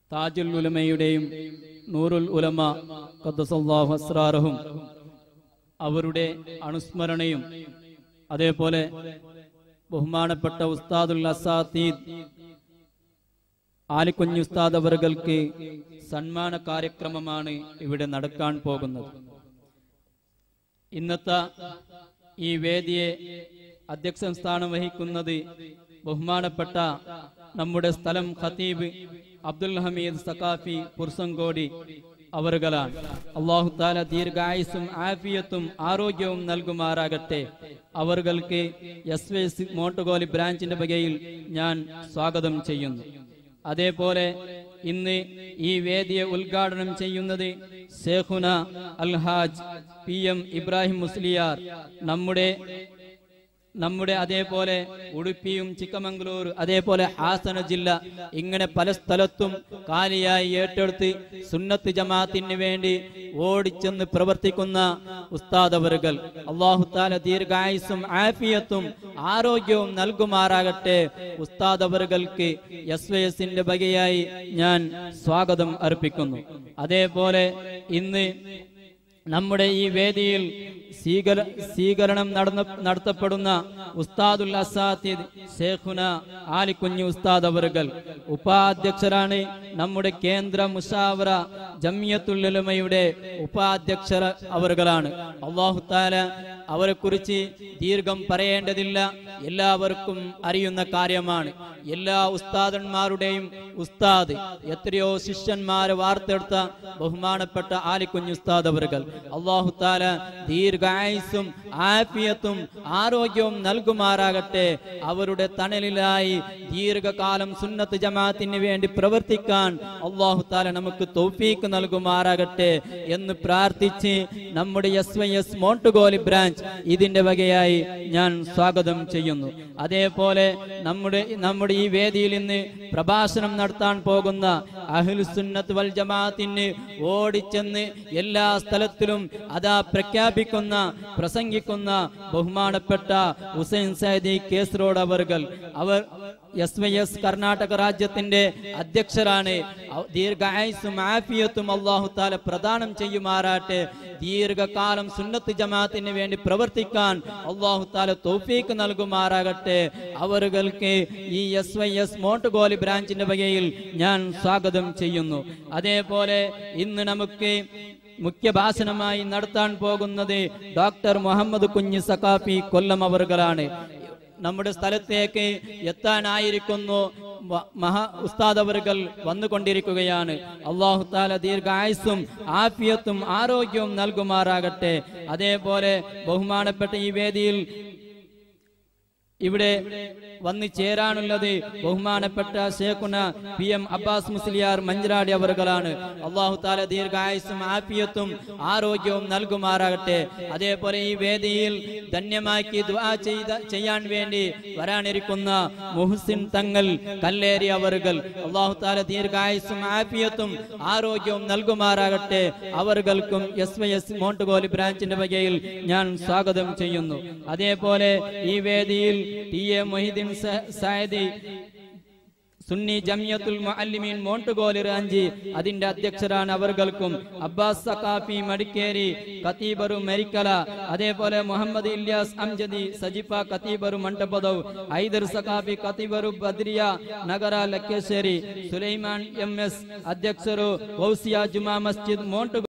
താജുൽ ഉലമയുടെയും നൂറുൽ ഉലമ ഖദ്ദസല്ലാഹു അസ്രാറഹും അവരുടെ അനുസ്മരണയും അതേപോലെ ബഹുമാനപ്പെട്ട ഉസ്താദുൽ അസാത്തീദ് ആലിക്കുഞ്ഞ് ഉസ്താദ് അവറുകൾക്ക് സന്മാന കാര്യക്രമമാണ് ഇവിടെ നടക്കാൻ പോകുന്നത് ഇന്നത്തെ ഈ വേദിയെ അധ്യക്ഷൻ സ്ഥാനം വഹിക്കുന്നത് ബഹുമാനപ്പെട്ട നമ്മുടെ സ്ഥലം ഖത്തീബ് അബ്ദുൽ ഹമീദ് സക്കാഫി പുർസങ്കോടി അവറുകളാണ് അള്ളാഹു താല ദീർഘായുസും ആഫിയത്തും ആരോഗ്യവും നൽകുമാറാകട്ടെ അവറുകൾക്ക് എസ് വി എസ് മോട്ടുകോലി ബ്രാഞ്ചിന്റെ വകയിൽ ഞാൻ സ്വാഗതം ചെയ്യുന്നു അതേപോലെ ഇന്ന് ഈ വേദിയെ ഉദ്ഘാടനം ചെയ്യുന്നത് ഷേഖുന അൽഹാജ് പി എം ഇബ്രാഹിം മുസ്ലിയാർ നമ്മുടെ നമ്മുടെ അതേപോലെ ഉടുപ്പിയും ചിക്കമംഗളൂർ അതേപോലെ ഹാസന ജില്ല ഇങ്ങനെ പല സ്ഥലത്തും കാലിയായി ഏറ്റെടുത്ത് സുന്നത്ത് ജമാഅത്തിന് വേണ്ടി ഓടിച്ചെന്ന് പ്രവർത്തിക്കുന്ന ഉസ്താദവറുകൾ അള്ളാഹുത്താല ദീർഘായുസും ആഫിയത്തും ആരോഗ്യവും നൽകുമാറാകട്ടെ ഉസ്താദവറുകൾക്ക് എസ് വൈ എസിന്റെ വകയായി ഞാൻ സ്വാഗതം അർപ്പിക്കുന്നു അതേപോലെ ഇന്ന് നമ്മുടെ ഈ വേദിയിൽ സ്വീകര സ്വീകരണം നടന്ന നടത്തപ്പെടുന്ന ഉസ്താദുൽ അസാത്തിദ് ഷേഖുന ആലിക്കുഞ്ഞ് ഉസ്താദ് അവറുകൾ ഉപാധ്യക്ഷരാണ് നമ്മുടെ കേന്ദ്ര മുഷാവറ ജമിയത്തുല്ലമയുടെ ഉപാധ്യക്ഷർ അവറുകളാണ് അള്ളാഹു താല അവരെ കുറിച്ച് ദീർഘം പറയേണ്ടതില്ല എല്ലാവർക്കും അറിയുന്ന കാര്യമാണ് എല്ലാ ഉസ്താദന്മാരുടെയും ഉസ്താദ് എത്രയോ ശിഷ്യന്മാരെ വാർത്തെടുത്ത ബഹുമാനപ്പെട്ട ആലിക്കുഞ്ഞ് ഉസ്താദ് അവറുകൾ അള്ളാഹു താല ദീർഘായുസും ആഫിയത്തും ആരോഗ്യവും നൽകുമാറാകട്ടെ അവരുടെ തണലിലായി ദീർഘകാലം സുന്നത്ത് ജമാഅത്തിന് വേണ്ടി പ്രവർത്തിക്കാൻ അള്ളാഹു താല നമുക്ക് തൗഫീക്ക് നൽകുമാറാകട്ടെ എന്ന് പ്രാർത്ഥിച്ച് നമ്മുടെ S Y S Montugoli branch ഇതിന്റെ വകയായി ഞാൻ സ്വാഗതം ചെയ്യുന്നു അതേപോലെ നമ്മുടെ നമ്മുടെ ഈ വേദിയിൽ ഇന്ന് പ്രഭാഷണം നടത്താൻ പോകുന്ന അഹ്ലു സുന്നത്ത് വൽ ജമാഅത്തിന് ഓടിച്ചെന്ന് എല്ലാ സ്ഥലത്തിലും അതാ പ്രഖ്യാപിക്കുന്ന പ്രസംഗിക്കുന്ന ബഹുമാനപ്പെട്ട ഹുസൈൻ സൈദി കേസറോഡ് അവർകൾ അവർ എസ് വൈ എസ് കർണാടക രാജ്യത്തിന്റെ അധ്യക്ഷരാണ് ഔ- ദീർഘായുസും ആഫിയത്തും അള്ളാഹു താല പ്രദാനം ചെയ്യുമാറാട്ടെ ദീർഘകാലം സുന്നത്ത് ജമാഅത്തിന് വേണ്ടി പ്രവർത്തിക്കാൻ അള്ളാഹു താല തൗഫീക്ക് നൽകുമാറാകട്ടെ അവറുകൾക്ക് ഈ എസ് വൈ എസ് മോട്ടുഗോലി ബ്രാഞ്ചിന്റെ വകയിൽ ഞാൻ സ്വാഗതം ചെയ്യുന്നു അതേപോലെ ഇന്ന് നമുക്ക് മുഖ്യ ഭാഷണമായി നടത്താൻ പോകുന്നത് ഡോക്ടർ മുഹമ്മദ് കുഞ്ഞ് സക്കാഫി കൊല്ലം അവറുകളാണ് നമ്മുടെ സ്ഥലത്തേക്ക് എത്താനായിരിക്കുന്നു വ- മഹാ ഉസ്താദ് അവറുകൾ വന്നുകൊണ്ടിരിക്കുകയാണ് അള്ളാഹു താല ദീർഘായുസും ആഫിയത്തും ആരോഗ്യവും നൽകുമാറാകട്ടെ അതേപോലെ ബഹുമാനപ്പെട്ട ഈ വേദിയിൽ ഇവിടെ വന്നു ചേരാനുള്ളത് ബഹുമാനപ്പെട്ട ഷേഖുന പി എം അബ്ബാസ് മുസ്ലിയാർ മഞ്ചരാടി അവറുകളാണ് അള്ളാഹു താല ദീർഘായുസും ആഫിയത്തും ആരോഗ്യവും നൽകുമാറാകട്ടെ അതേപോലെ ഈ വേദിയിൽ ധന്യമാക്കി ദുആ ചെയ്ത ചെയ്യാൻ വേണ്ടി വരാനിരിക്കുന്ന മുഹസിൻ തങ്ങൾ കല്ലേരി അവറുകൾ അള്ളാഹു താല ദീർഘായുസും ആഫിയത്തും ആരോഗ്യവും നൽകുമാറാകട്ടെ അവറുകൾക്കും എസ് വൈ എസ് മോണ്ടുകോലി ബ്രാഞ്ചിന്റെ വകയിൽ ഞാൻ സ്വാഗതം ചെയ്യുന്നു അതേപോലെ ഈ വേദിയിൽ ടി എ മൊഹിദ്ദീൻ സ- സായദി സുന്നി ജമിയത്തുൽ മുഅല്ലിമീൻ മോണ്ടുകോലി റാഞ്ചി അതിന്റെ അധ്യക്ഷരാണ് അവർകൾക്കും അബ്ബാസ് സക്കാഫി മടിക്കേരി ഖത്തീബറു മെരിക്കല അതേപോലെ മുഹമ്മദ് ഇല്യാസ് അംജദി സജിഫ ഖത്തീബറു മണ്ടപദവ് ഐദർ സക്കാഫി ഖത്തീബറു ബദ്രിയ നഗര ലക്കേശ്ശേരി സുലൈമാൻ എം എസ് അധ്യക്ഷರು ಗೌಸಿಯಾ ಜುಮಾ ಮಸ್ಜಿದ್ ಮೋಂಟು